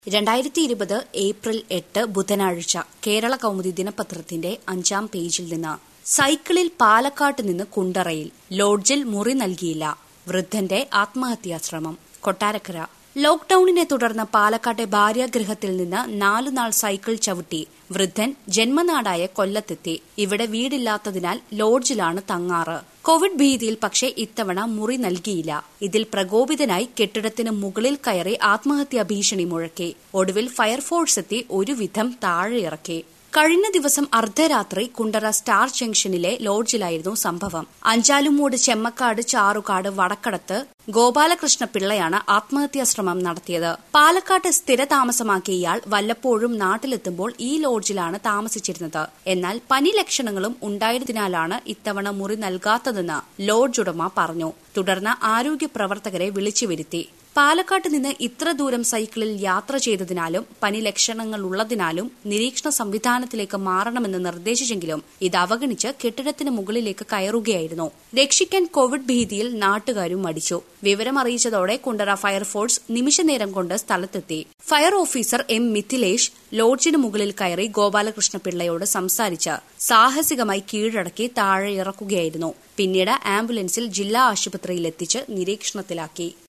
രണ്ടായിരത്തി ഇരുപത് ഏപ്രിൽ എട്ട് ബുധനാഴ്ച കേരള കൗമുദി ദിനപത്രത്തിന്റെ അഞ്ചാം പേജിൽ നിന്ന് സൈക്കിളിൽ പാലക്കാട്ട് നിന്ന് കുണ്ടറയിൽ ലോഡ്ജിൽ മുറി നൽകിയില്ല വൃദ്ധന്റെ ആത്മഹത്യാശ്രമം കൊട്ടാരക്കര ലോക്ഡൌണിനെ തുടർന്ന് പാലക്കാട്ടെ ഭാര്യാഗൃഹത്തിൽ നിന്ന് നാലുനാൾ സൈക്കിൾ ചവിട്ടി വൃദ്ധൻ ജന്മനാടായ കൊല്ലത്തെത്തി ഇവിടെ വീടില്ലാത്തതിനാൽ ലോഡ്ജിലാണ് തങ്ങാറ് കോവിഡ് ഭീതിയിൽ പക്ഷേ ഇത്തവണ മുറി നൽകിയില്ല ഇതിൽ പ്രകോപിതനായി കെട്ടിടത്തിന് മുകളിൽ കയറി ആത്മഹത്യാ ഭീഷണി മുഴക്കി ഒടുവിൽ ഫയർഫോഴ്സ് എത്തി ഒരുവിധം താഴെയിറക്കി കഴിഞ്ഞ ദിവസം അർദ്ധരാത്രി കുണ്ടറ സ്റ്റാർ ജംഗ്ഷനിലെ ലോഡ്ജിലായിരുന്നു സംഭവം അഞ്ചാലുമൂട് ചെമ്മക്കാട് ചാറുകാട് വടക്കടത്ത് ഗോപാലകൃഷ്ണ പിള്ളയാണ് ആത്മഹത്യാശ്രമം നടത്തിയത് പാലക്കാട്ട് സ്ഥിരതാമസമാക്കിയ ഇയാൾ വല്ലപ്പോഴും നാട്ടിലെത്തുമ്പോൾ ഈ ലോഡ്ജിലാണ് താമസിച്ചിരുന്നത് എന്നാൽ പനി ലക്ഷണങ്ങളും ഉണ്ടായതിനാലാണ് ഇത്തവണ മുറി നൽകാത്തതെന്ന് ലോഡ്ജ് ഉടമ പറഞ്ഞു തുടർന്ന് ആരോഗ്യ പ്രവർത്തകരെ വിളിച്ചു വരുത്തി പാലക്കാട്ട് നിന്ന് ഇത്ര ദൂരം സൈക്കിളിൽ യാത്ര ചെയ്തതിനാലും പനി ലക്ഷണങ്ങൾ ഉള്ളതിനാലും നിരീക്ഷണ സംവിധാനത്തിലേക്ക് മാറണമെന്ന് നിർദ്ദേശിച്ചെങ്കിലും ഇത് അവഗണിച്ച് കെട്ടിടത്തിന് മുകളിലേക്ക് കയറുകയായിരുന്നു രക്ഷിക്കാൻ കോവിഡ് ഭീതിയിൽ നാട്ടുകാരും മടിച്ചു വിവരം അറിയിച്ചതോടെ കുണ്ടറ ഫയർഫോഴ്സ് നിമിഷനേരം കൊണ്ട് സ്ഥലത്തെത്തി ഫയർ ഓഫീസർ എം മിഥിലേഷ് ലോഡ്ജിന് മുകളിൽ കയറി ഗോപാലകൃഷ്ണ പിള്ളയോട് സംസാരിച്ച് സാഹസികമായി കീഴടക്കി താഴെ ഇറക്കുകയായിരുന്നു പിന്നീട് ആംബുലൻസിൽ ജില്ലാ ആശുപത്രിയിലെത്തിച്ച് നിരീക്ഷണത്തിലാക്കി